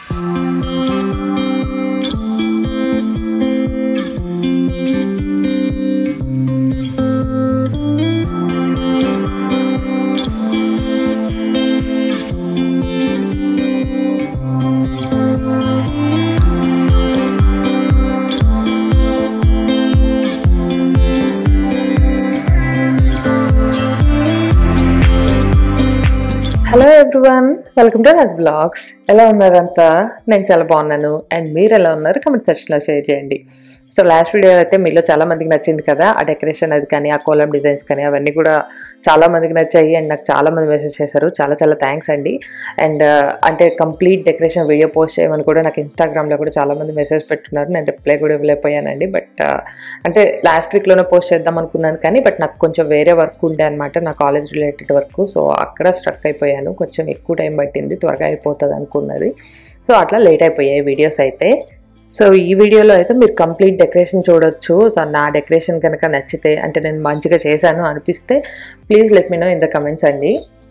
Hello everyone welcome to health blogs ఎలా ఉన్నారంతా నేను చాలా బాగున్నాను అండ్ మీరు ఎలా ఉన్నారు కమెంట్ సెక్షన్లో షేర్ చేయండి సో లాస్ట్ వీడియో అయితే మీలో చాలా మందికి నచ్చింది కదా ఆ డెకరేషన్ అది కానీ ఆ కోలం డిజైన్స్ కానీ అవన్నీ కూడా చాలా మందికి నచ్చాయి అండ్ నాకు చాలా మంది మెసేజ్ చేశారు చాలా చాలా థ్యాంక్స్ అండి అండ్ అంటే కంప్లీట్ డెకరేషన్ వీడియో పోస్ట్ చేయమని కూడా నాకు ఇన్స్టాగ్రామ్లో కూడా చాలా మంది మెసేజ్ పెట్టున్నారు నేను రిప్లై కూడా ఇవ్వలేకపోయానండి బట్ అంటే లాస్ట్ వీక్లోనే పోస్ట్ చేద్దాం అనుకున్నాను కానీ బట్ నాకు కొంచెం వేరే వర్క్ ఉండే అనమాట నా కాలేజ్ రిలేటెడ్ వర్క్ సో అక్కడ స్ట్రక్ అయిపోయాను కొంచెం ఎక్కువ టైం పట్టింది త్వరగా అయిపోతుంది అనుకున్నది సో అట్లా లేట్ అయిపోయాయి వీడియోస్ అయితే సో ఈ వీడియోలో అయితే మీరు కంప్లీట్ డెకరేషన్ చూడొచ్చు సో నా డెకరేషన్ కనుక నచ్చితే అంటే నేను మంచిగా చేశాను అనిపిస్తే please let me know in the comments అండి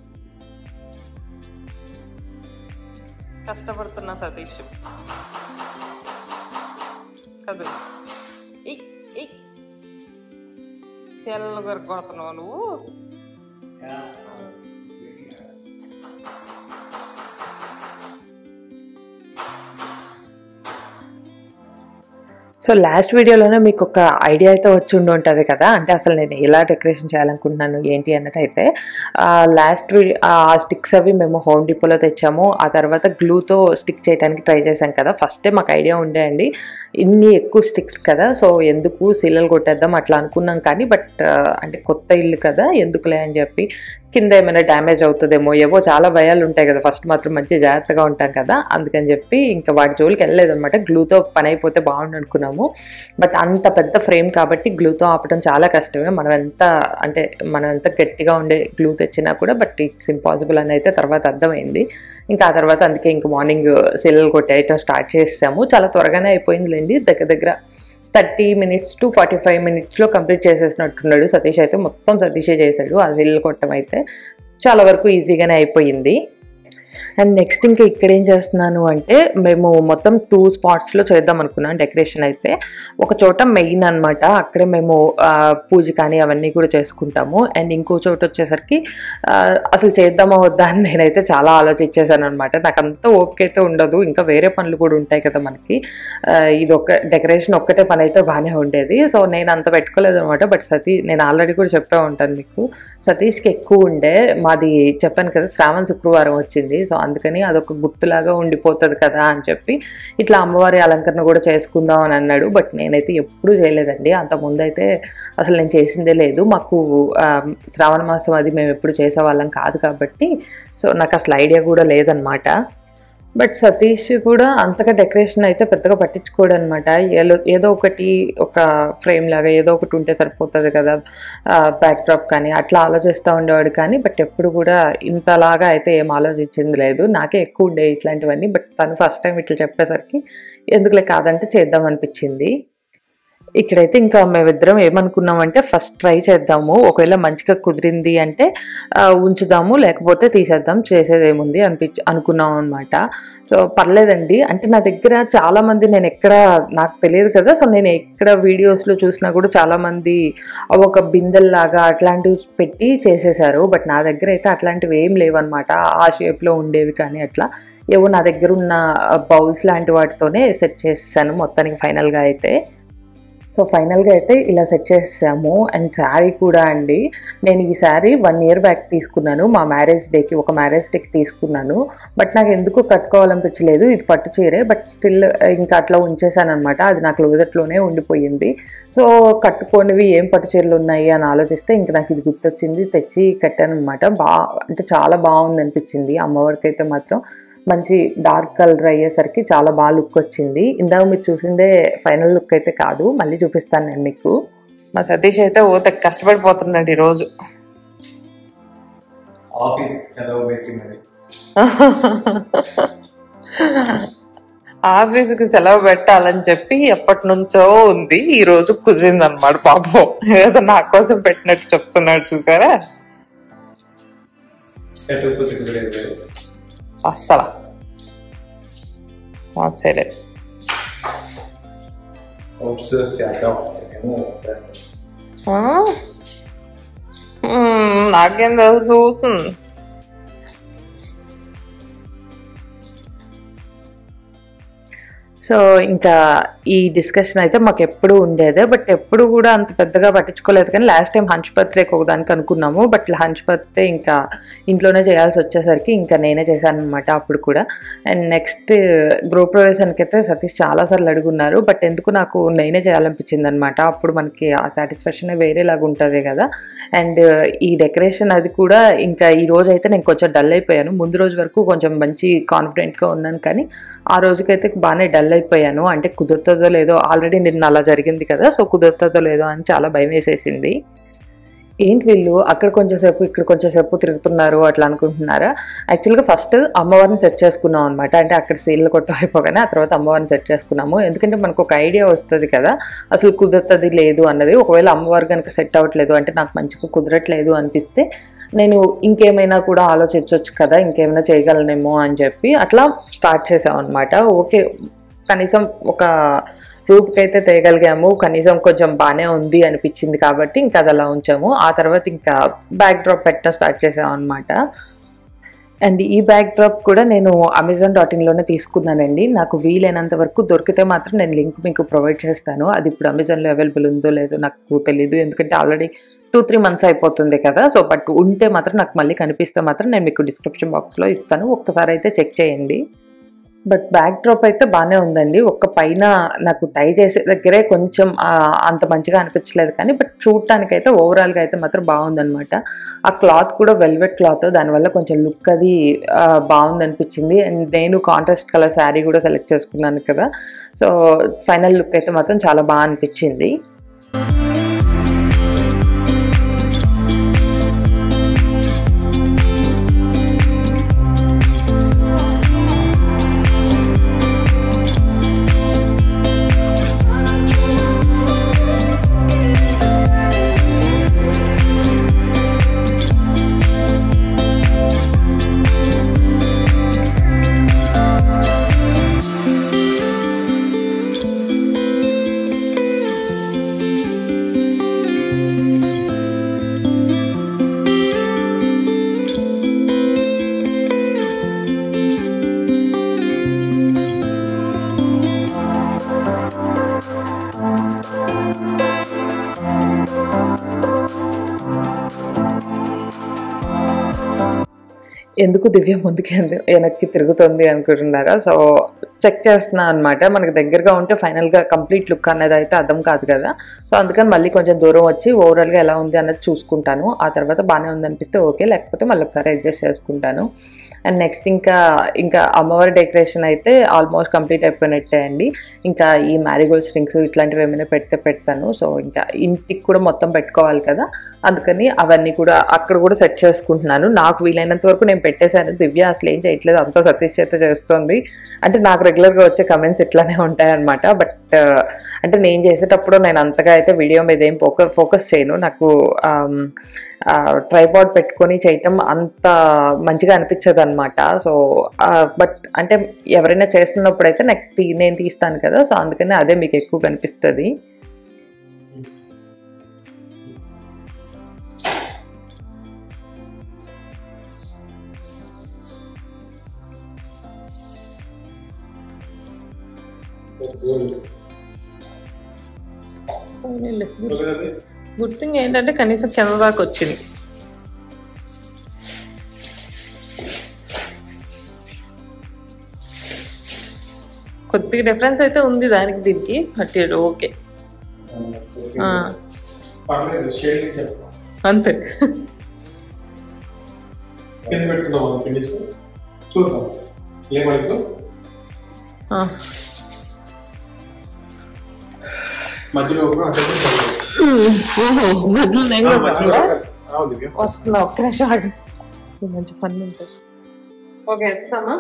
కష్టపడుతున్నా సతీష్ కదు సెల్లు కొడుతున్నావు నువ్వు సో లాస్ట్ వీడియోలోనే మీకు ఒక ఐడియా అయితే వచ్చి ఉండి ఉంటుంది కదా అంటే అసలు నేను ఎలా డెకరేషన్ చేయాలనుకుంటున్నాను ఏంటి అన్నట్టు అయితే లాస్ట్ వీడియో ఆ స్టిక్స్ అవి మేము హోమ్ డిపోలో తెచ్చాము ఆ తర్వాత గ్లూతో స్టిక్ చేయడానికి ట్రై చేశాం కదా ఫస్టే మాకు ఐడియా ఉండే అండి ఇన్ని ఎక్కువ స్టిక్స్ కదా సో ఎందుకు సిల్లలు కొట్టేద్దాం అట్లా అనుకున్నాం కానీ బట్ అంటే కొత్త ఇల్లు కదా ఎందుకులే అని చెప్పి కింద ఏమైనా డ్యామేజ్ అవుతుందేమో ఏవో చాలా భయాలు ఉంటాయి కదా ఫస్ట్ మాత్రం మంచి జాగ్రత్తగా ఉంటాం కదా అందుకని చెప్పి ఇంకా వాటి జోలికి వెళ్ళలేదన్నమాట గ్లూతో పని అయిపోతే బాగుండు అనుకున్నాము బట్ అంత పెద్ద ఫ్రేమ్ కాబట్టి గ్లూతో ఆపడం చాలా కష్టమే మనం ఎంత అంటే మనం ఎంత గట్టిగా ఉండే గ్లూ తెచ్చినా కూడా బట్ ఇట్స్ ఇంపాసిబుల్ అని అయితే తర్వాత అర్థమైంది ఇంకా ఆ తర్వాత అందుకే ఇంక మార్నింగ్ సెల్లలు కొట్టేయటం స్టార్ట్ చేసాము చాలా త్వరగానే అయిపోయిందిలేండి దగ్గర దగ్గర thirty minutes to forty five మినిట్స్లో కంప్లీట్ చేసేసినట్టున్నాడు సతీష్ అయితే మొత్తం సతీషే చేశాడు ఆ సెల్ కొట్టడం అయితే చాలా వరకు ఈజీగానే అయిపోయింది అండ్ నెక్స్ట్ ఇంకా ఇక్కడ ఏం చేస్తున్నాను అంటే మేము మొత్తం టూ స్పాట్స్లో చేద్దాం అనుకున్నాం డెకరేషన్ అయితే ఒక చోట మెయిన్ అనమాట అక్కడే మేము పూజ కానీ అవన్నీ కూడా చేసుకుంటాము అండ్ ఇంకో చోట వచ్చేసరికి అసలు చేద్దామా వద్దా అని నేనైతే చాలా ఆలోచించేసాను అనమాట నాకు అంత ఓపిక అయితే ఉండదు ఇంకా వేరే పనులు కూడా ఉంటాయి కదా మనకి ఇది ఒక డెకరేషన్ ఒక్కటే పని అయితే బాగానే ఉండేది సో నేను అంత పెట్టుకోలేదు అనమాట బట్ సతీ నేను ఆల్రెడీ కూడా చెప్పే ఉంటాను మీకు సతీష్కి ఎక్కువ ఉండే మాది చెప్పాను కదా శ్రావణ శుక్రవారం వచ్చింది సో అందుకని అదొక గుర్తులాగా ఉండిపోతుంది కదా అని చెప్పి ఇట్లా అమ్మవారి అలంకరణ కూడా చేసుకుందాం అని అన్నాడు బట్ నేనైతే ఎప్పుడూ చేయలేదండి అంత ముందైతే అసలు నేను చేసిందే లేదు మాకు శ్రావణ మాసం అది మేము ఎప్పుడు చేసేవాళ్ళం కాదు కాబట్టి సో నాకు అసలు ఐడియా కూడా లేదనమాట బట్ సతీష్ కూడా అంతగా డెకరేషన్ అయితే పెద్దగా పట్టించుకోడు అనమాట ఏదో ఒకటి ఒక ఫ్రేమ్ లాగా ఏదో ఒకటి ఉంటే సరిపోతుంది కదా బ్యాక్ డ్రాప్ కానీ అట్లా ఆలోచిస్తూ ఉండేవాడు కానీ బట్ ఎప్పుడు కూడా ఇంతలాగా అయితే ఏం ఆలోచించింది లేదు నాకే ఎక్కువ ఉండే ఇట్లాంటివన్నీ బట్ తను ఫస్ట్ టైం ఇట్లా చెప్పేసరికి ఎందుకులే కాదంటే చేద్దాం అనిపించింది ఇక్కడైతే ఇంకా మేమిద్దరం ఏమనుకున్నామంటే ఫస్ట్ ట్రై చేద్దాము ఒకవేళ మంచిగా కుదిరింది అంటే ఉంచుదాము లేకపోతే తీసేద్దాం చేసేది ఏముంది అనిపించి అనుకున్నాం అనమాట సో పర్లేదండి అంటే నా దగ్గర చాలామంది నేను ఎక్కడ నాకు తెలియదు కదా సో నేను ఎక్కడ వీడియోస్లో చూసినా కూడా చాలామంది ఒక బిందెల్లాగా అట్లాంటివి పెట్టి చేసేసారు బట్ నా దగ్గర అయితే అట్లాంటివి ఏం లేవన్నమాట ఆ షేప్లో ఉండేవి కానీ అట్లా ఏవో నా దగ్గర ఉన్న బౌల్స్ లాంటి వాటితోనే సెట్ చేసేసాను మొత్తానికి ఫైనల్గా అయితే సో ఫైనల్గా అయితే ఇలా సెట్ చేసాము అండ్ శారీ కూడా అండి నేను ఈ శారీ వన్ ఇయర్ బ్యాక్ తీసుకున్నాను మా మ్యారేజ్ డేకి ఒక మ్యారేజ్ డేకి తీసుకున్నాను బట్ నాకు ఎందుకు కట్టుకోవాలనిపించలేదు ఇది పట్టు చీరే బట్ స్టిల్ ఇంకా అట్లా ఉంచేసాను అనమాట అది నా క్లోజెట్లోనే ఉండిపోయింది సో కట్టుకోనివి ఏం పట్టు చీరలు ఉన్నాయి అని ఆలోచిస్తే ఇంక నాకు ఇది గుర్తొచ్చింది తెచ్చి కట్టాను అనమాట బా అంటే చాలా బాగుంది అనిపించింది అమ్మవారికి అయితే మాత్రం మంచి డార్క్ కలర్ అయ్యేసరికి చాలా బాగా లుక్ వచ్చింది ఇందాక మీరు చూసిందే ఫైనల్ లుక్ అయితే కాదు మళ్ళీ చూపిస్తాను నేను మీకు మా సతీష్ అయితే ఓ తెగ కష్టపడిపోతున్నాడు ఈరోజు ఆఫీస్ సెలవు పెట్టి మరి ఆఫీస్కి సెలవు పెట్టాలని చెప్పి ఎప్పటి నుంచో ఉంది ఈ రోజు కుదిరింది అనమాట పాపం ఏదో నా కోసం పెట్టినట్టు చెప్తున్నాడు చూసారా పెట్టకపోతే కుదిరేది అస్సలు సరే ఓట్స్ స్టార్ట్ ఏమో నాకేం తెలుసు చూస్తుంది సో ఇంకా ఈ డిస్కషన్ అయితే మాకు ఎప్పుడు ఉండేదే బట్ ఎప్పుడు కూడా అంత పెద్దగా పట్టించుకోలేదు కానీ లాస్ట్ టైం హంచ్ బర్త్డేకి ఒకదానికి అనుకున్నాము బట్ హంచ్ బర్త్డే ఇంకా ఇంట్లోనే చేయాల్సి వచ్చేసరికి ఇంకా నేనే చేశాను అనమాట అప్పుడు కూడా అండ్ నెక్స్ట్ గృహ ప్రవేశానికి అయితే సతీష్ చాలాసార్లు అడుగున్నారు బట్ ఎందుకు నాకు నేనే చేయాలనిపించింది అనమాట అప్పుడు మనకి ఆ సాటిస్ఫాక్షన్ వేరేలాగా ఉంటుంది కదా అండ్ ఈ డెకరేషన్ అది కూడా ఇంకా ఈ రోజు అయితే నేను కొంచెం డల్ అయిపోయాను ముందు రోజు వరకు కొంచెం మంచి కాన్ఫిడెంట్గా ఉన్నాను కానీ ఆ రోజుకైతే బాగానే డల్ అయిపోయాను అంటే కుదురుతుందో లేదో ఆల్రెడీ నిన్న అలా జరిగింది కదా సో కుదురుతుందో లేదో అని చాలా భయం వేసేసింది ఏంటి వీళ్ళు అక్కడ కొంచెం సేపు ఇక్కడ కొంచెం సేపు తిరుగుతున్నారు అట్లా అనుకుంటున్నారా యాక్చువల్గా ఫస్ట్ అమ్మవారిని సెట్ చేసుకున్నాం అనమాట అంటే అక్కడ సీన్లు కొట్టం అయిపోగానే ఆ తర్వాత అమ్మవారిని సెట్ చేసుకున్నాము ఎందుకంటే మనకు ఒక ఐడియా వస్తుంది కదా అసలు కుదురుతుంది లేదు అన్నది ఒకవేళ అమ్మవారు కనుక సెట్ అవ్వట్లేదు అంటే నాకు మంచిగా కుదరట్లేదు అనిపిస్తే నేను ఇంకేమైనా కూడా ఆలోచించవచ్చు కదా ఇంకేమైనా చేయగలనేమో అని చెప్పి అట్లా స్టార్ట్ చేసాం అనమాట ఓకే కనీసం ఒక రూప్కి అయితే తేయగలిగాము కనీసం కొంచెం బాగానే ఉంది అనిపించింది కాబట్టి ఇంకా అది అలా ఉంచాము ఆ తర్వాత ఇంకా బ్యాక్ డ్రాప్ పెట్టడం స్టార్ట్ చేసాం అనమాట అండ్ ఈ బ్యాక్ డ్రాప్ కూడా నేను అమెజాన్ డాట్ ఇన్లోనే తీసుకున్నానండి నాకు వీలైనంత వరకు దొరికితే మాత్రం నేను లింక్ మీకు ప్రొవైడ్ చేస్తాను అది ఇప్పుడు అమెజాన్లో అవైలబుల్ ఉందో లేదో నాకు తెలియదు ఎందుకంటే ఆల్రెడీ టూ త్రీ మంత్స్ అయిపోతుంది కదా సో బట్ ఉంటే మాత్రం నాకు మళ్ళీ కనిపిస్తే మాత్రం నేను మీకు డిస్క్రిప్షన్ బాక్స్లో ఇస్తాను ఒక్కసారి అయితే చెక్ చేయండి బట్ బ్యాక్ డ్రాప్ అయితే బాగానే ఉందండి ఒక్క పైన నాకు టై చేసే దగ్గరే కొంచెం ఆ, అంత మంచిగా అనిపించలేదు కానీ బట్ చూడటానికైతే ఓవరాల్గా అయితే మాత్రం బాగుందన్నమాట ఆ క్లాత్ కూడా వెల్వెట్ క్లాత్ దానివల్ల కొంచెం లుక్ అది ఆ, బాగుంది అనిపించింది అండ్ నేను కాంట్రాస్ట్ కలర్ శారీ కూడా సెలెక్ట్ చేసుకున్నాను కదా సో ఫైనల్ లుక్ అయితే మాత్రం చాలా బాగా అనిపించింది ఎందుకు దివ్య ముందుకి ఎందు- వెనక్కి తిరుగుతుంది అనుకుంటున్నారా సో చెక్ చేస్తున్నా అనమాట మనకి దగ్గరగా ఉంటే ఫైనల్గా కంప్లీట్ లుక్ అనేది అయితే అర్థం కాదు కదా సో అందుకని మళ్ళీ కొంచెం దూరం వచ్చి ఓవరాల్గా ఎలా ఉంది అన్నది చూసుకుంటాను ఆ తర్వాత బాగానే ఉంది అనిపిస్తే ఓకే లేకపోతే మళ్ళీ ఒకసారి అడ్జస్ట్ చేసుకుంటాను అండ్ నెక్స్ట్ ఇంకా ఇంకా అమ్మవారి డెకరేషన్ అయితే ఆల్మోస్ట్ కంప్లీట్ అయిపోయినట్టే అండి ఇంకా ఈ మ్యారీగోల్డ్ స్ట్రింగ్స్ ఇట్లాంటివి ఏమైనా పెడితే పెడతాను సో ఇంకా ఇంటికి కూడా మొత్తం పెట్టుకోవాలి కదా అందుకని అవన్నీ కూడా అక్కడ కూడా సెట్ చేసుకుంటున్నాను నాకు వీలైనంత వరకు నేను పెట్టేశాను దివ్య అసలు ఏం చేయట్లేదు అంతా సతీష్ చేత చేస్తుంది అంటే నాకు రెగ్యులర్గా వచ్చే కమెంట్స్ ఇట్లానే ఉంటాయన్నమాట బట్ అంటే నేను చేసేటప్పుడు నేను అంతగా అయితే వీడియో మీద ఏం ఫోకస్ ఫోకస్ చేయను నాకు ట్రైపాడ్ పెట్టుకొని చేయటం అంత మంచిగా అనిపించదు అనమాట సో బట్ అంటే ఎవరైనా చేస్తున్నప్పుడు అయితే నాకు తీ- నేను తీస్తాను కదా సో అందుకని అదే మీకు ఎక్కువ కనిపిస్తుంది గుడ్ థింగ్ ఏంటంటే కనీసం కింద దాకా వచ్చింది కొద్దిగా డిఫరెన్స్ అయితే ఉంది దానికి దీనికి బట్ ఓకే ఆ, పర్లేదు షేడింగ్ చెప్తాం అంతే కింద పెట్టుకున్నాం మనం ఫినిష్ చూద్దాం ఏమైందో ఆ, మధ్యలో కూడా అటు ఇటు పడుతుంది. ఓహో, మధ్యలో నేను ఆ, కూడా మధ్యలో పెట్టాలా? రావు దివ్య. వస్తున్నా ఒక్క నిమిషం ఆగు. ఇది మంచి ఫన్ ఉంటుంది ఓకే వేస్తామా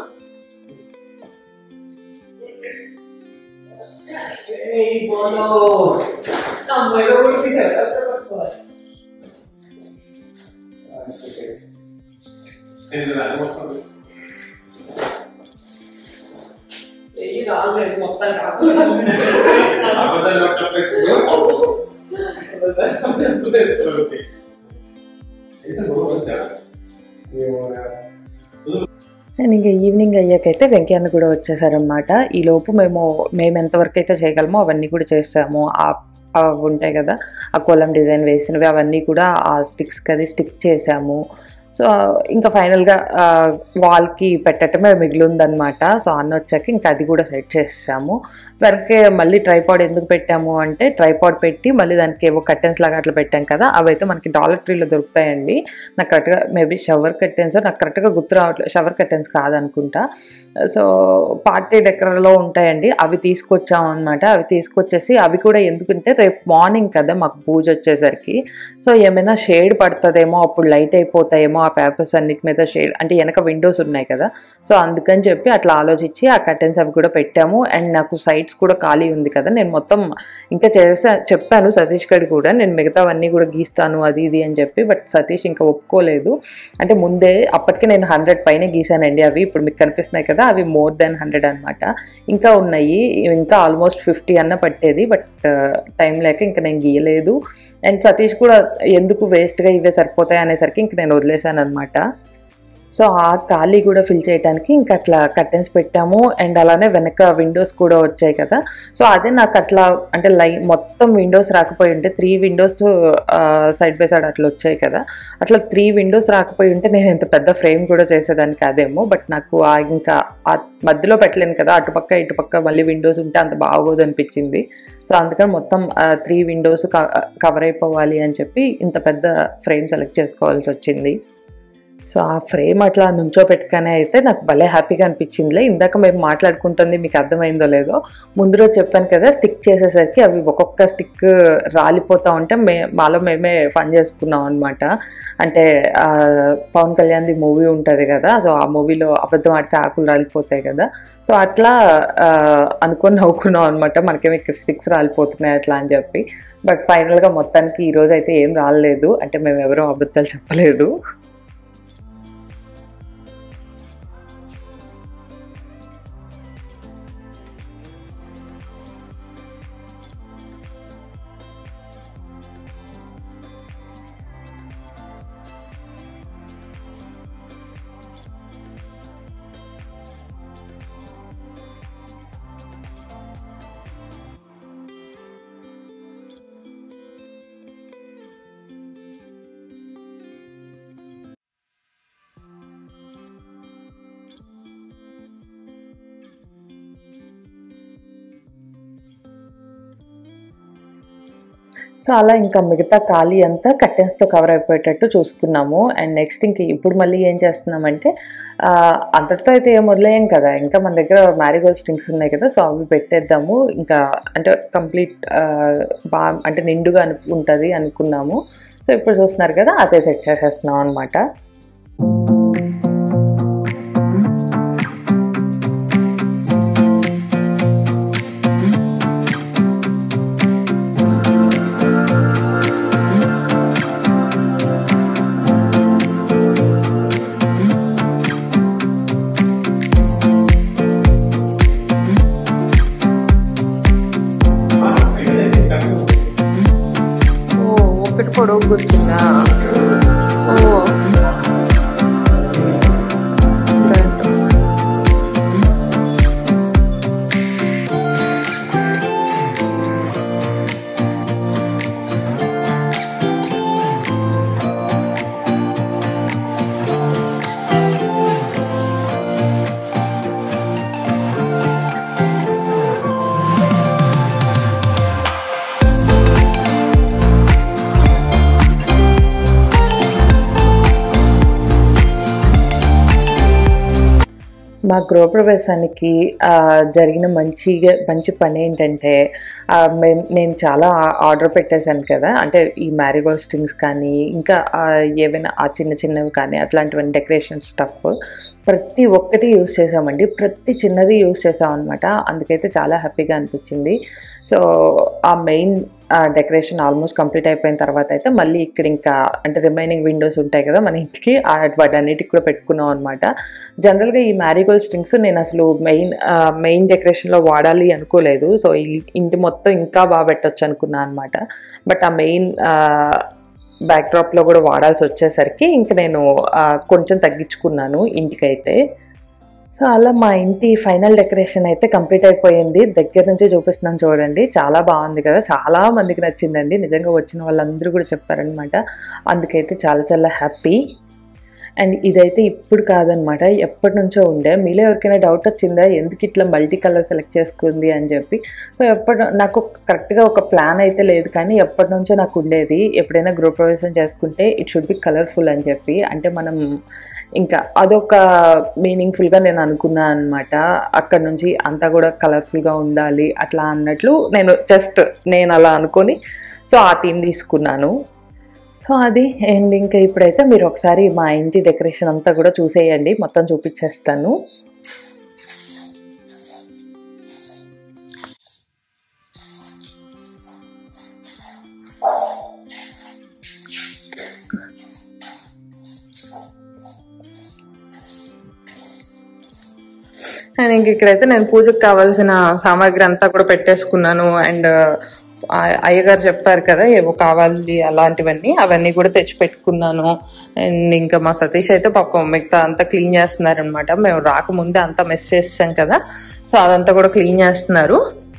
ఇది రాదు వస్తుంది. వెయ్యి చాలు మొత్తం అబద్ధాలు ఎవరు చెప్పలేదు ఓకే అయితే నువ్వు వద్దా? ఏమోరా? అండ్ ఇంకా ఈవినింగ్ అయ్యాకైతే వెంకయ్యన్న కూడా వచ్చేసారనమాట ఈ లోపు మేము మేము ఎంతవరకు అయితే చేయగలమో అవన్నీ కూడా చేసాము ఆ ఆ ఉంటాయి కదా ఆ కోలం డిజైన్ వేసినవి అవన్నీ కూడా ఆ స్టిక్స్కి అది స్టిక్ చేసాము సో ఇంకా ఫైనల్గా వాల్కి పెట్టటమే మిగిలిందనమాట సో అన్న వచ్చాక ఇంకా అది కూడా సెట్ చేసాము వెనకే మళ్ళీ ట్రైపాడ్ ఎందుకు పెట్టాము అంటే ట్రైపాడ్ పెట్టి మళ్ళీ దానికి ఏవో కర్టెన్స్ లాగా అట్లా పెట్టాం కదా అవైతే మనకి డాలర్ ట్రీలో దొరుకుతాయండి నాకు కరెక్ట్గా మేబీ షవర్ కర్టెన్స్ నాకు కరెక్ట్గా గుర్తు రావట్లేదు షవర్ కర్టెన్స్ కాదనుకుంటా సో పార్టీ డెకర్లో ఉంటాయండి అవి తీసుకొచ్చాం అనమాట అవి తీసుకొచ్చేసి అవి కూడా ఎందుకంటే రేపు మార్నింగ్ కదా మాకు పూజ వచ్చేసరికి సో ఏమైనా షేడ్ పడుతుందేమో అప్పుడు లైట్ అయిపోతాయేమో ఆ పేపర్స్ అన్నిటి మీద షేడ్ అంటే వెనక విండోస్ ఉన్నాయి కదా సో అందుకని చెప్పి అట్లా ఆలోచించి ఆ కర్టెన్స్ అవి కూడా పెట్టాము అండ్ నాకు సైడ్స్ కూడా ఖాళీ ఉంది కదా నేను మొత్తం ఇంకా చేసా చెప్పాను సతీష్ గడి కూడా నేను మిగతావన్నీ కూడా గీస్తాను అది ఇది అని చెప్పి బట్ సతీష్ ఇంకా ఒప్పుకోలేదు అంటే ముందే అప్పటికే నేను హండ్రెడ్ పైన గీసానండి అవి ఇప్పుడు మీకు కనిపిస్తున్నాయి కదా అవి మోర్ దెన్ హండ్రెడ్ అనమాట ఇంకా ఉన్నాయి ఇంకా ఆల్మోస్ట్ ఫిఫ్టీ అన్న పట్టేది బట్ టైం లేక ఇంకా నేను గీయలేదు అండ్ సతీష్ కూడా ఎందుకు వేస్ట్గా ఇవే సరిపోతాయి అనేసరికి ఇంక నేను వదిలేశాను అనమాట సో ఆ ఖాళీ కూడా ఫిల్ చేయడానికి ఇంకా అట్లా కర్టెన్స్ పెట్టాము అండ్ అలానే వెనక విండోస్ కూడా వచ్చాయి కదా సో అదే నాకు అట్లా అంటే లై మొత్తం విండోస్ రాకపోయి ఉంటే three windows side by side అట్లా వచ్చాయి కదా అట్లా త్రీ విండోస్ రాకపోయి ఉంటే నేను ఇంత పెద్ద ఫ్రేమ్ కూడా చేసేదానికి కాదేమో బట్ నాకు ఆ ఇంకా ఆ మధ్యలో పెట్టలేను కదా అటుపక్క ఇటుపక్క మళ్ళీ విండోస్ ఉంటే అంత బాగోదు అనిపించింది సో అందుకని మొత్తం త్రీ విండోస్ కవర్ అయిపోవాలి అని చెప్పి ఇంత పెద్ద ఫ్రేమ్ సెలెక్ట్ చేసుకోవాల్సి వచ్చింది సో ఆ ఫ్రేమ్ అట్లా నుంచో పెట్టుకనే అయితే నాకు భలే హ్యాపీగా అనిపించిందిలే ఇందాక మేము మాట్లాడుకుంటుంది మీకు అర్థమైందో లేదో ముందు రోజు చెప్పాను కదా స్టిక్ చేసేసరికి అవి ఒక్కొక్క స్టిక్ రాలిపోతా ఉంటే మే మాలో మేమే ఫన్ చేసుకున్నాం అనమాట అంటే ఆ, పవన్ కళ్యాణ్ది మూవీ ఉంటుంది కదా సో ఆ మూవీలో అబద్ధం ఆడితే ఆకులు రాలిపోతాయి కదా సో అట్లా ఆ, అనుకొని నవ్వుకున్నాం అనమాట మనకేమో ఇక్కడ స్టిక్స్ రాలిపోతున్నాయి అట్లా అని చెప్పి బట్ ఫైనల్గా మొత్తానికి ఈరోజు అయితే ఏం రాలేదు అంటే మేము ఎవరో అబద్ధాలు చెప్పలేదు సో అలా ఇంకా మిగతా ఖాళీ అంతా కర్టెన్స్తో కవర్ అయిపోయేటట్టు చూసుకున్నాము అండ్ నెక్స్ట్ ఇంక ఇప్పుడు మళ్ళీ ఏం చేస్తున్నామంటే ఆ, అంతటితో అయితే ఏం వదిలేయం కదా ఇంకా మన దగ్గర మ్యారీగోల్డ్ స్ట్రింగ్స్ ఉన్నాయి కదా సో అవి పెట్టేద్దాము ఇంకా అంటే కంప్లీట్ బా అంటే నిండుగా అను ఉంటుంది అనుకున్నాము సో ఇప్పుడు చూస్తున్నారు కదా అదే సెట్ చేసేస్తున్నాం అనమాట ఓ ఒకటి పొడవు కూర్చుందా ఓ రెండు. మా గృహప్రవేశానికి ఆ, జరిగిన మంచిగా మంచి పని ఏంటంటే ఆ, మేము నేను చాలా ఆర్డర్ పెట్టేశాను కదా అంటే ఈ మ్యారీగోల్డ్ స్ట్రింగ్స్ కానీ ఇంకా ఆ, ఏవైనా ఆ చిన్న చిన్నవి కానీ అట్లాంటివన్నీ డెకరేషన్ స్టఫ్ ప్రతి ఒక్కటి యూస్ చేసామండి ప్రతి చిన్నది యూస్ చేసాం అనమాట అందుకైతే చాలా హ్యాపీగా అనిపించింది సో ఆ మెయిన్ డెకరేషన్ ఆల్మోస్ట్ కంప్లీట్ అయిపోయిన తర్వాత అయితే మళ్ళీ ఇక్కడ ఇంకా అంటే రిమైనింగ్ విండోస్ ఉంటాయి కదా మన ఇంటికి ఆ వాటన్నిటికి కూడా పెట్టుకున్నాం అనమాట జనరల్గా ఈ మ్యారీగోల్డ్ స్ట్రింగ్స్ నేను అసలు మెయిన్ మెయిన్ డెకరేషన్లో వాడాలి అనుకోలేదు సో ఈ ఇంటి మొత్తం ఇంకా బాగా పెట్టొచ్చు అనుకున్నాను అనమాట బట్ ఆ మెయిన్ బ్యాక్డ్రాప్లో కూడా వాడాల్సి వచ్చేసరికి ఇంక నేను ఆ, కొంచెం తగ్గించుకున్నాను ఇంటికైతే సో అలా మా ఇంటి ఫైనల్ డెకరేషన్ అయితే కంప్లీట్ అయిపోయింది దగ్గర నుంచి చూపిస్తున్నాను చూడండి చాలా బాగుంది కదా చాలా మందికి నచ్చిందండి నిజంగా వచ్చిన వాళ్ళందరూ కూడా చెప్పారనమాట అందుకైతే చాలా చాలా హ్యాపీ అండ్ ఇదైతే ఇప్పుడు కాదనమాట ఎప్పటి నుంచో ఉండే మీలో ఎవరికైనా డౌట్ వచ్చిందా ఎందుకు ఇట్లా మల్టీ కలర్ సెలెక్ట్ చేసుకుంది అని చెప్పి సో ఎప్పటి నాకు కరెక్ట్గా ఒక ప్లాన్ అయితే లేదు కానీ ఎప్పటి నుంచో నాకు ఉండేది ఎప్పుడైనా గృహప్రవేశం చేసుకుంటే ఇట్ షుడ్ బి కలర్ఫుల్ అని చెప్పి అంటే మనం ఇంకా అదొక మీనింగ్ఫుల్గా నేను అనుకున్నాను అనమాట అక్కడ నుంచి అంతా కూడా కలర్ఫుల్గా ఉండాలి అట్లా అన్నట్లు నేను జస్ట్ నేను అలా అనుకొని సో ఆ థీమ్ తీసుకున్నాను సో అది అండ్ ఇంకా ఇప్పుడైతే మీరు ఒకసారి మా ఇంటి డెకరేషన్ అంతా కూడా చూసేయండి మొత్తం చూపించేస్తాను అండ్ ఇంక ఇక్కడైతే నేను పూజకు కావాల్సిన సామాగ్రి అంతా కూడా పెట్టేసుకున్నాను అండ్ అయ్యగారు చెప్పారు కదా ఏవో కావాలి అలాంటివన్నీ అవన్నీ కూడా తెచ్చి పెట్టుకున్నాను అండ్ ఇంకా మా సతీష్ అయితే పాపం మిగతా అంతా క్లీన్ చేస్తున్నారు అనమాట మేము రాకముందే అంతా మెస్ చేస్తాం కదా సో అదంతా కూడా క్లీన్ చేస్తున్నారు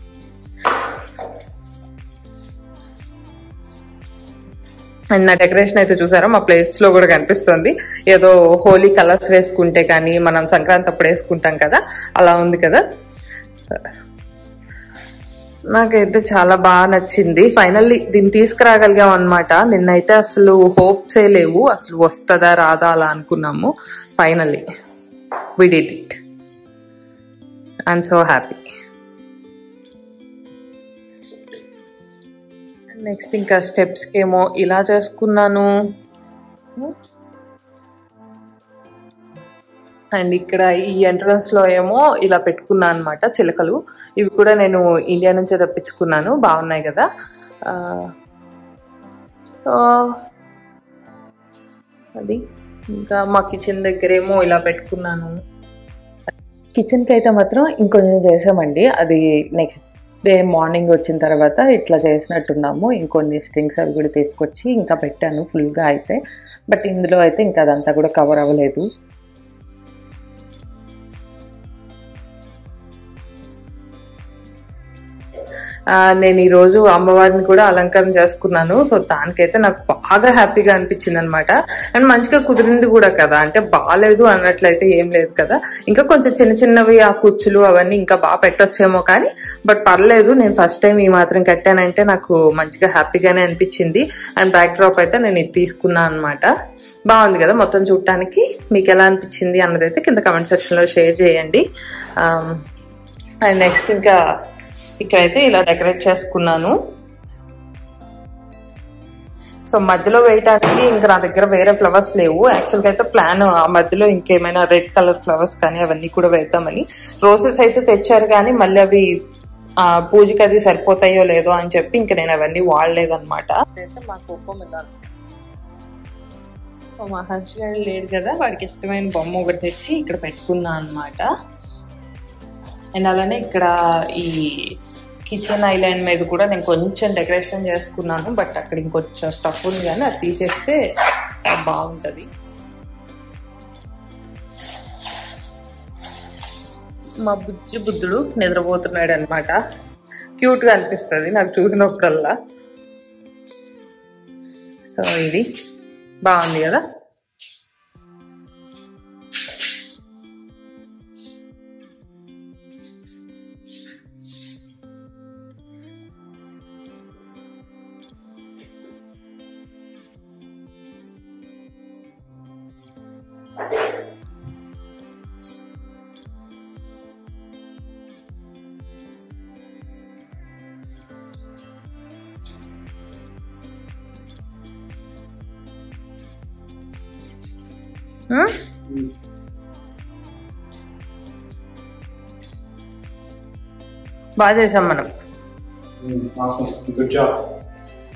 అండ్ నా డెకరేషన్ అయితే చూసారా మా ప్లేస్ లో కూడా కనిపిస్తుంది ఏదో హోలీ కలర్స్ వేసుకుంటే కానీ మనం సంక్రాంతి అప్పుడు వేసుకుంటాం కదా అలా ఉంది కదా నాకైతే చాలా బాగా నచ్చింది ఫైనల్లీ దీన్ని తీసుకురాగలిగాం అనమాట నిన్నైతే అసలు హోప్సే లేవు అసలు వస్తుందా రాదా అలా అనుకున్నాము finally we did it I'm so happy next ఇంకా స్టెప్స్కి ఏమో ఇలా చేసుకున్నాను అండ్ ఇక్కడ ఈ ఎంట్రన్స్ లో ఏమో ఇలా పెట్టుకున్నాను అనమాట చిలకలు ఇవి కూడా నేను ఇండియా నుంచే తెప్పించుకున్నాను బాగున్నాయి కదా సో అది ఇంకా మా కిచెన్ దగ్గర ఏమో ఇలా పెట్టుకున్నాను కిచెన్కి అయితే మాత్రం ఇంకొంచెం చేసామండి అది నెక్స్ట్ డే మార్నింగ్ వచ్చిన తర్వాత ఇట్లా చేసినట్టున్నాము ఇంకొన్ని స్ట్రింగ్స్ అవి కూడా తీసుకొచ్చి ఇంకా పెట్టాను ఫుల్గా అయితే బట్ ఇందులో అయితే ఇంకా అదంతా కూడా కవర్ అవ్వలేదు ఆ, నేను ఈరోజు అమ్మవారిని కూడా అలంకరణ చేసుకున్నాను సో దానికైతే నాకు బాగా హ్యాపీగా అనిపించింది అనమాట అండ్ మంచిగా కుదిరింది కూడా కదా అంటే బాగాలేదు అన్నట్లయితే ఏం లేదు కదా ఇంకా కొంచెం చిన్న చిన్నవి ఆ కుచ్చులు అవన్నీ ఇంకా బాగా పెట్టొచ్చేమో కానీ బట్ పర్లేదు నేను ఫస్ట్ టైం ఈ మాత్రం కట్టానంటే నాకు మంచిగా హ్యాపీగానే అనిపించింది అండ్ బ్యాక్ డ్రాప్ అయితే నేను ఇది తీసుకున్నాను అనమాట బాగుంది కదా మొత్తం చూడటానికి మీకు ఎలా అనిపించింది అన్నదైతే కింద కమెంట్ సెక్షన్లో షేర్ చేయండి అండ్ నెక్స్ట్ ఇంకా ఇక్కడైతే ఇలా డెకరేట్ చేసుకున్నాను సో మధ్యలో వేయటానికి ఇంకా నా దగ్గర వేరే ఫ్లవర్స్ లేవు యాక్చువల్గా అయితే ప్లాన్ ఆ మధ్యలో ఇంకేమైనా రెడ్ కలర్ ఫ్లవర్స్ కానీ అవన్నీ కూడా వేద్దామని రోసెస్ అయితే తెచ్చారు కానీ మళ్ళీ అవి ఆ, పూజకి అది సరిపోతాయో లేదో అని చెప్పి ఇంకా నేను అవన్నీ వాడలేదన్నమాట అయితే మా కోకో మిలాన్ మా హర్ష్ గారు లేడు కదా వాడికి ఇష్టమైన బొమ్మ ఒకటి తెచ్చి ఇక్కడ పెట్టుకున్నా అనమాట అండ్ అలానే ఇక్కడ ఈ కిచెన్ ఐలాండ్ మీద కూడా నేను కొంచెం డెకరేషన్ చేసుకున్నాను బట్ అక్కడ ఇంకొంచెం స్టఫ్ ఉంది కానీ అది తీసేస్తే బాగుంటుంది మా బుజ్జి బుద్ధుడు నిద్రపోతున్నాడు అనమాట క్యూట్గా అనిపిస్తుంది నాకు చూసినప్పుడల్లా సో ఇది బాగుంది కదా హ్మ్? బాగా చేసాం మనం Awesome. Good job.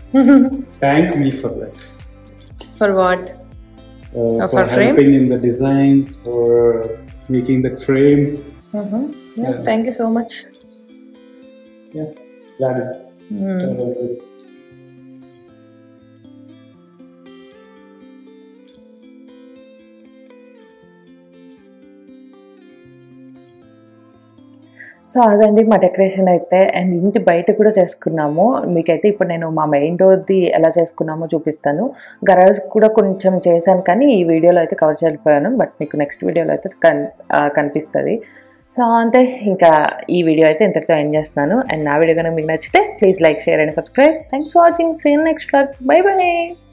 thank me for that. For what Uh, Uh, for for frame? helping in the designs, for making the frame. Thank you so much Yeah, glad it turned out good. So అదండి మా decoration అయితే and ఇంటి బయట కూడా చేసుకున్నాము మీకైతే ఇప్పుడు నేను మా మెయిన్ డోర్ది ఎలా చేసుకున్నామో చూపిస్తాను గరాజ్ కూడా కొంచెం చేశాను కానీ ఈ వీడియోలో అయితే కవర్ చేయలేకపోయాను బట్ మీకు నెక్స్ట్ వీడియోలో అయితే కన్ ఆ, కనిపిస్తుంది సో అంతే ఇంకా ఈ వీడియో అయితే ఇంతటితో ఎండ్ చేస్తున్నాను అండ్ నా వీడియో కనుక మీకు నచ్చితే please like share and subscribe thanks for watching see in next blog bye by